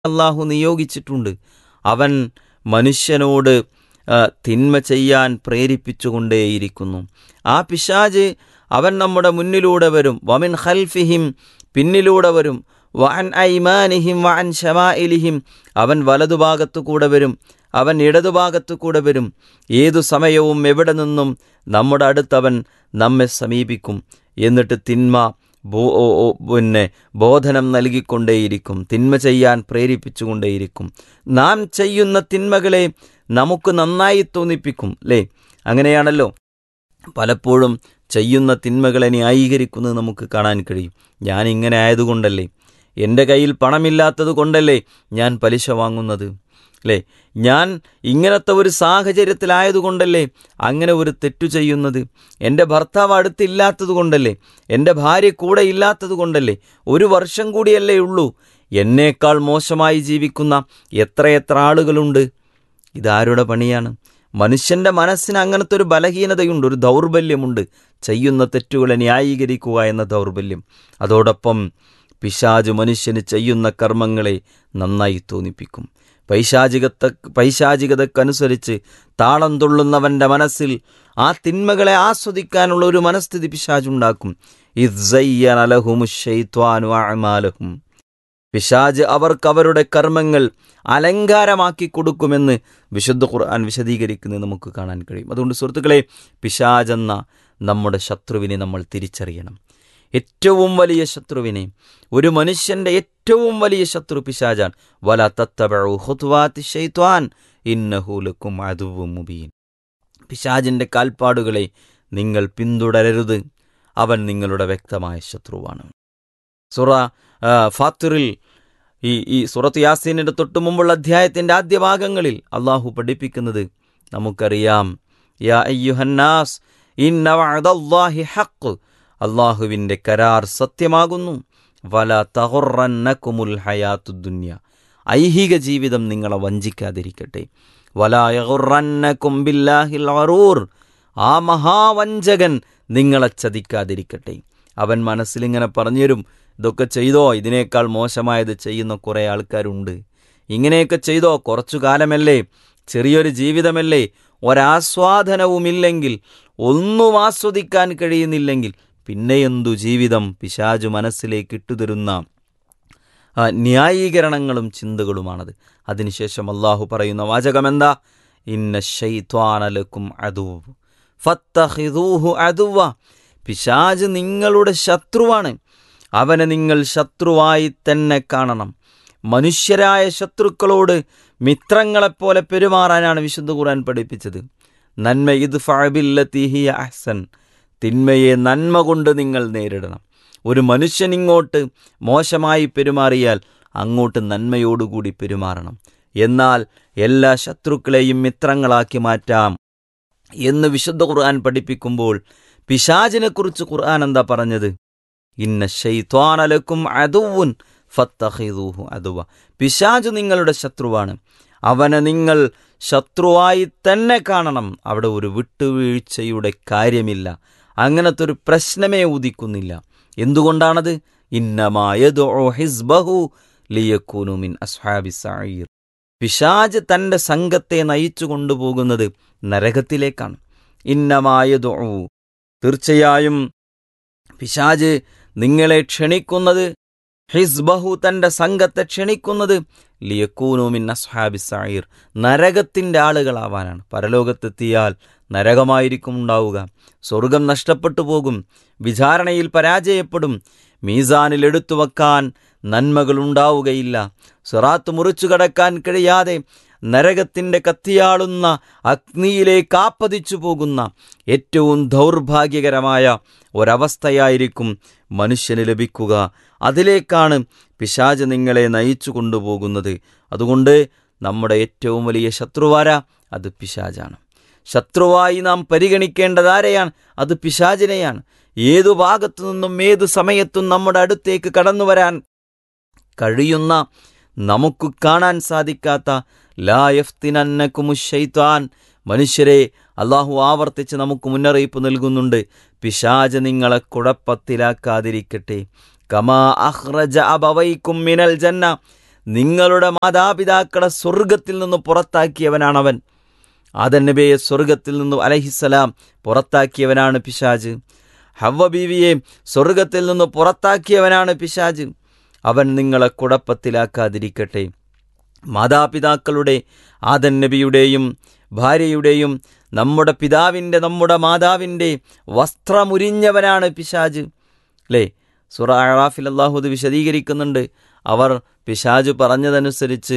അള്ളാഹു നിയോഗിച്ചിട്ടുണ്ട് അവൻ മനുഷ്യനോട് ആ, തിന്മ ചെയ്യാൻ പ്രേരിപ്പിച്ചുകൊണ്ടേയിരിക്കുന്നു ആ പിശാജ് അവൻ നമ്മുടെ മുന്നിലൂടെ വരും വമിൻ ഖൽഫിഹിം പിന്നിലൂടെ വരും വഅൻ ഐമാനിഹിം വഅൻ ഷമാഇലിഹിം അവൻ വലതുഭാഗത്തു കൂടെ വരും അവൻ ഇടതുഭാഗത്തു കൂടെ വരും ഏതു സമയവും എവിടെ നിന്നും നമ്മുടെ അടുത്തവൻ നമ്മെ സമീപിക്കും എന്നിട്ട് തിന്മ ബോ- ഓ- ഓ- പിന്നെ ബോധനം നൽകിക്കൊണ്ടേയിരിക്കും തിന്മ ചെയ്യാൻ പ്രേരിപ്പിച്ചുകൊണ്ടേയിരിക്കും നാം ചെയ്യുന്ന തിന്മകളെ നമുക്ക് നന്നായി തോന്നിപ്പിക്കും അല്ലേ അങ്ങനെയാണല്ലോ പലപ്പോഴും ചെയ്യുന്ന തിന്മകളെ ന്യായീകരിക്കുന്നത് നമുക്ക് കാണാൻ കഴിയും ഞാൻ ഇങ്ങനെ ആയതുകൊണ്ടല്ലേ എൻ്റെ കയ്യിൽ പണമില്ലാത്തത് കൊണ്ടല്ലേ ഞാൻ പലിശ വാങ്ങുന്നത് അല്ലേ ഞാൻ ഇങ്ങനത്തെ ഒരു സാഹചര്യത്തിലായതുകൊണ്ടല്ലേ അങ്ങനെ ഒരു തെറ്റു ചെയ്യുന്നത് എൻ്റെ ഭർത്താവ് അടുത്തില്ലാത്തത് കൊണ്ടല്ലേ എൻ്റെ ഭാര്യ കൂടെ ഇല്ലാത്തത് കൊണ്ടല്ലേ ഒരു വർഷം കൂടിയല്ലേ ഉള്ളൂ എന്നേക്കാൾ മോശമായി ജീവിക്കുന്ന എത്രയെത്ര ആളുകളുണ്ട് ഇതാരുടെ പണിയാണ് മനുഷ്യൻ്റെ മനസ്സിന് അങ്ങനത്തെ ഒരു ബലഹീനതയുണ്ട് ഒരു ദൗർബല്യമുണ്ട് ചെയ്യുന്ന തെറ്റുകളെ ന്യായീകരിക്കുക എന്ന ദൗർബല്യം അതോടൊപ്പം പിശാജ് മനുഷ്യന് ചെയ്യുന്ന കർമ്മങ്ങളെ നന്നായി തോന്നിപ്പിക്കും പൈശാചികത്ത പൈശാചികതക്കനുസരിച്ച് താളം തുള്ളുന്നവൻ്റെ മനസ്സിൽ ആ തിന്മകളെ ആസ്വദിക്കാനുള്ള ഒരു മനസ്ഥിതി പിശാജുണ്ടാക്കും ഇസ്സയ്യനലഹുമുഷൈത്വാനുഅമാലഹും പിശാജ് അവർക്ക് അവരുടെ കർമ്മങ്ങൾ അലങ്കാരമാക്കി കൊടുക്കുമെന്ന് വിശുദ്ധ ഖുർആൻ വിശദീകരിക്കുന്നത് നമുക്ക് കാണാൻ കഴിയും അതുകൊണ്ട് സുഹൃത്തുക്കളെ പിശാജ് എന്ന നമ്മുടെ ശത്രുവിനെ നമ്മൾ തിരിച്ചറിയണം ഏറ്റവും വലിയ ശത്രുവിനെ ഒരു മനുഷ്യന്റെ ഏറ്റവും വലിയ ശത്രു പിശാജാൻ വല തത്തബഉ ഖുത്വാത്തി ശൈത്വാൻ ഇന്നഹു ലക്കും അദുവ്വും മുബീൻ പിശാജിന്റെ കാൽപ്പാടുകളെ നിങ്ങൾ പിന്തുടരരുത് അവൻ നിങ്ങളുടെ വ്യക്തമായ ശത്രുവാണ് സുറ ആ, ഫാത്തിറിൽ ഈ ഈ സുറത്ത് യാസീനിന്റെ തൊട്ടു മുമ്പുള്ള അധ്യായത്തിന്റെ ആദ്യ ഭാഗങ്ങളിൽ അള്ളാഹു പഠിപ്പിക്കുന്നത് നമുക്കറിയാം യാ അയ്യുഹന്നാസ് ഇന്ന വഅദല്ലാഹി ഹഖ് അള്ളാഹുവിൻ്റെ കരാർ സത്യമാകുന്നു വല തഹുറന്നക്കുമുൽ ഹയാത്തു ദുന്യ ഐഹിക ജീവിതം നിങ്ങളെ വഞ്ചിക്കാതിരിക്കട്ടെ വലായഹുറന്നക്കും ബില്ലാഹിൽ അറൂർ ആ മഹാവഞ്ചകൻ നിങ്ങളെ ചതിക്കാതിരിക്കട്ടെ അവൻ മനസ്സിലിങ്ങനെ പറഞ്ഞുതരും ഇതൊക്കെ ചെയ്തോ ഇതിനേക്കാൾ മോശമായത് ചെയ്യുന്ന കുറേ ആൾക്കാരുണ്ട് ഇങ്ങനെയൊക്കെ ചെയ്തോ കുറച്ചു കാലമല്ലേ ചെറിയൊരു ജീവിതമല്ലേ ഒരാസ്വാദനവുമില്ലെങ്കിൽ ഒന്നും ആസ്വദിക്കാൻ കഴിയുന്നില്ലെങ്കിൽ പിന്നെ എന്തു ജീവിതം പിശാജു മനസ്സിലേക്ക് ഇട്ടുതരുന്ന ആ, ന്യായീകരണങ്ങളും ചിന്തകളുമാണത് അതിനുശേഷം അള്ളാഹു പറയുന്ന വാചകമെന്താ ഇന്ന ഷൈത്വാനലക്കും അദുവ് ഫത്തഹിദൂഹു അദുവ പിശാജ് നിങ്ങളുടെ ശത്രുവാണ് അവനെ നിങ്ങൾ ശത്രുവായി തന്നെ കാണണം മനുഷ്യരായ ശത്രുക്കളോട് മിത്രങ്ങളെപ്പോലെ പെരുമാറാനാണ് വിശുദ്ധ ഖുർആൻ പഠിപ്പിച്ചത് നന്മ ഇത് ഫഅബില്ലത്തിഹിയ അഹ്സൻ തിന്മയെ നന്മ കൊണ്ട് നിങ്ങൾ നേരിടണം ഒരു മനുഷ്യൻ ഇങ്ങോട്ട് മോശമായി പെരുമാറിയാൽ അങ്ങോട്ട് നന്മയോടുകൂടി പെരുമാറണം എന്നാൽ എല്ലാ ശത്രുക്കളെയും മിത്രങ്ങളാക്കി മാറ്റാം എന്ന് വിശുദ്ധ ഖുർആൻ പഠിപ്പിക്കുമ്പോൾ പിശാചിനെക്കുറിച്ച് ഖുർആൻ എന്താ പറഞ്ഞത് ഇന്ന ഷെയ്ത്വാനലക്കും അതുവുൻ ഫത്തഹിദൂഹു അതുവ പിശാജ് നിങ്ങളുടെ ശത്രുവാണ് അവനെ നിങ്ങൾ ശത്രുവായി തന്നെ കാണണം അവിടെ ഒരു വിട്ടുവീഴ്ചയുടെ കാര്യമില്ല അങ്ങനത്തെ ഒരു പ്രശ്നമേ ഉദിക്കുന്നില്ല എന്തുകൊണ്ടാണത് ഇന്നമായദോ ഹിസ്ബഹു ലിയക്കൂനു മിൻ അസ്ഹാബി സഈർ പിശാജ് തൻ്റെ സംഘത്തെ നയിച്ചു കൊണ്ടുപോകുന്നത് നരകത്തിലേക്കാണ് ഇന്നമായദോ തീർച്ചയായും പിശാജ് നിങ്ങളെ ക്ഷണിക്കുന്നത് ഹിസ്ബഹു തൻ്റെ സംഘത്തെ ക്ഷണിക്കുന്നത് ലിയക്കൂനുമിൻ അസ്ഹാബി സഈർ നരകത്തിൻ്റെ ആളുകളാവാനാണ് പരലോകത്തെത്തിയാൽ നരകമായിരിക്കും ഉണ്ടാവുക സ്വർഗം നഷ്ടപ്പെട്ടു പോകും വിചാരണയിൽ പരാജയപ്പെടും മീസാനിൽ എടുത്തു വെക്കാൻ നന്മകൾ ഉണ്ടാവുകയില്ല സിറാത്ത് മുറിച്ചു കടക്കാൻ കഴിയാതെ നരകത്തിൻ്റെ കത്തിയാളുന്ന അഗ്നിയിലേക്ക് ആപ്പതിച്ചു പോകുന്ന ഏറ്റവും ദൗർഭാഗ്യകരമായ ഒരവസ്ഥയായിരിക്കും മനുഷ്യന് ലഭിക്കുക അതിലേക്കാണ് പിശാജ് നിങ്ങളെ നയിച്ചു കൊണ്ടുപോകുന്നത് അതുകൊണ്ട് നമ്മുടെ ഏറ്റവും വലിയ ശത്രുവാര അത് പിശാജാണ് ശത്രുവായി നാം പരിഗണിക്കേണ്ടതാരെയാണ് അത് പിശാചിനെയാണ് ഏതു ഭാഗത്തു നിന്നും ഏതു സമയത്തും നമ്മുടെ അടുത്തേക്ക് കടന്നു വരാൻ കഴിയുന്ന നമുക്ക് കാണാൻ സാധിക്കാത്ത ലായഫ്തിനന്നക്കുമുഷൈത്താൻ മനുഷ്യരെ അള്ളാഹു ആവർത്തിച്ച് നമുക്ക് മുന്നറിയിപ്പ് നൽകുന്നുണ്ട് പിശാജ് നിങ്ങളെ കുഴപ്പത്തിലാക്കാതിരിക്കട്ടെ കമാ അഹ്റജ അബവൈക്കും മിനൽ ജന്ന നിങ്ങളുടെ മാതാപിതാക്കളെ സ്വർഗത്തിൽ നിന്ന് പുറത്താക്കിയവനാണവൻ ആദൻ നബിയെ സ്വർഗത്തിൽ നിന്ന് അലഹിസലാം പുറത്താക്കിയവനാണ് പിശാജ് ഹവ്വ ബീവിയെ സ്വർഗത്തിൽ നിന്ന് പുറത്താക്കിയവനാണ് പിശാജ് അവൻ നിങ്ങളെ കുഴപ്പത്തിലാക്കാതിരിക്കട്ടെ മാതാപിതാക്കളുടെ ആദൻ നബിയുടെയും ഭാര്യയുടെയും നമ്മുടെ പിതാവിൻ്റെ നമ്മുടെ മാതാവിൻ്റെ വസ്ത്രമുരിഞ്ഞവനാണ് പിശാജ് അല്ലേ സുറ അറാഫിൽ അള്ളാഹുദ് വിശദീകരിക്കുന്നുണ്ട് അവർ പിശാജ് പറഞ്ഞതനുസരിച്ച്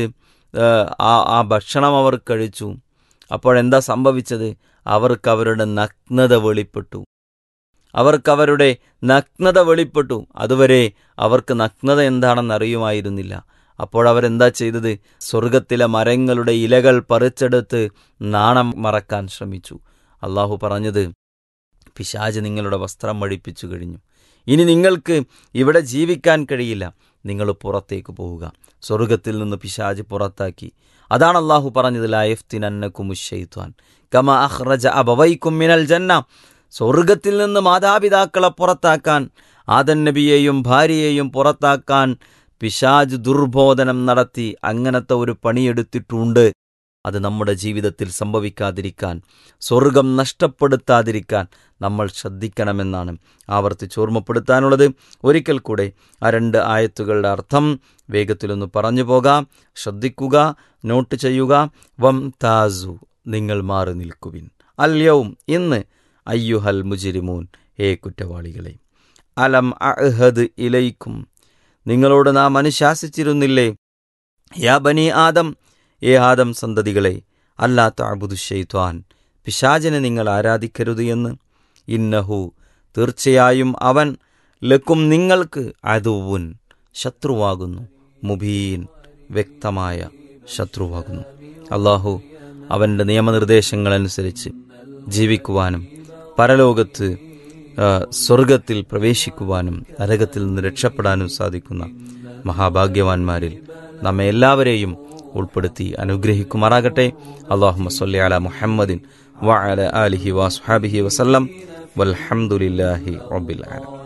ആ ആ ഭക്ഷണം അവർ കഴിച്ചു അപ്പോഴെന്താ സംഭവിച്ചത് അവർക്ക് അവരുടെ നഗ്നത വെളിപ്പെട്ടു അവർക്ക് അവരുടെ നഗ്നത വെളിപ്പെട്ടു അതുവരെ അവർക്ക് നഗ്നത എന്താണെന്ന് അറിയുമായിരുന്നില്ല അപ്പോൾ അവരെന്താ ചെയ്തത് സ്വർഗത്തിലെ മരങ്ങളുടെ ഇലകൾ പറിച്ചെടുത്ത് നാണം മറക്കാൻ ശ്രമിച്ചു അള്ളാഹു പറഞ്ഞത് പിശാജ് നിങ്ങളുടെ വസ്ത്രം വഴിപ്പിച്ചു കഴിഞ്ഞു ഇനി നിങ്ങൾക്ക് ഇവിടെ ജീവിക്കാൻ കഴിയില്ല നിങ്ങൾ പുറത്തേക്ക് പോവുക സ്വർഗത്തിൽ നിന്ന് പിശാജ് പുറത്താക്കി അതാണ് അള്ളാഹു പറഞ്ഞത് ലായഫ്തിനന്നക്കുമുഷെയ്ത്വാൻ കമ അഹ്റജ അബവൈക്കും മിനൽ ജന്ന സ്വർഗത്തിൽ നിന്ന് മാതാപിതാക്കളെ പുറത്താക്കാൻ ആദൻ നബിയെയും ഭാര്യയെയും പുറത്താക്കാൻ പിശാജ് ദുർബോധനം നടത്തി അങ്ങനത്തെ ഒരു പണിയെടുത്തിട്ടുണ്ട് അത് നമ്മുടെ ജീവിതത്തിൽ സംഭവിക്കാതിരിക്കാൻ സ്വർഗം നഷ്ടപ്പെടുത്താതിരിക്കാൻ നമ്മൾ ശ്രദ്ധിക്കണമെന്നാണ് ആവർത്തിച്ച് ഓർമ്മപ്പെടുത്താനുള്ളത് ഒരിക്കൽ കൂടെ ആ രണ്ട് ആയത്തുകളുടെ അർത്ഥം വേഗത്തിലൊന്ന് പറഞ്ഞു പോകാം ശ്രദ്ധിക്കുക നോട്ട് ചെയ്യുക വം താസു നിങ്ങൾ മാറി നിൽക്കുവിൻ അല്യവും ഇന്ന് അയ്യുഹൽ മുജിരിമൂൻ ഏ കുറ്റവാളികളെ അലം അഹദ് ഇലൈക്കും നിങ്ങളോട് നാം അനുശാസിച്ചിരുന്നില്ലേ യാ ബനി ആദം ഏ ആദം സന്തതികളെ അല്ലാത്ത അബുദു ഷെയ്ത്വാൻ പിശാചിനെ നിങ്ങൾ ആരാധിക്കരുത് എന്ന് ഇന്നഹു തീർച്ചയായും അവൻ ലക്കും നിങ്ങൾക്ക് അതുവുൻ ശത്രുവാകുന്നു മുബീൻ വ്യക്തമായ ശത്രുവാകുന്നു അള്ളാഹു അവൻ്റെ നിയമനിർദ്ദേശങ്ങളനുസരിച്ച് ജീവിക്കുവാനും പരലോകത്ത് സ്വർഗത്തിൽ പ്രവേശിക്കുവാനും നരകത്തിൽ നിന്ന് രക്ഷപ്പെടാനും സാധിക്കുന്ന മഹാഭാഗ്യവാന്മാരിൽ നമ്മെ എല്ലാവരെയും ഉൾപ്പെടുത്തി അനുഗ്രഹിക്കുമാറാകട്ടെ അള്ളാഹു സല്ലി അല മുഹമ്മദിൻ വഅല ആലിഹി വസ്ഹാബിഹി വസല്ലം വൽഹംദുലില്ലാഹി റബ്ബിൽ ആലമീൻ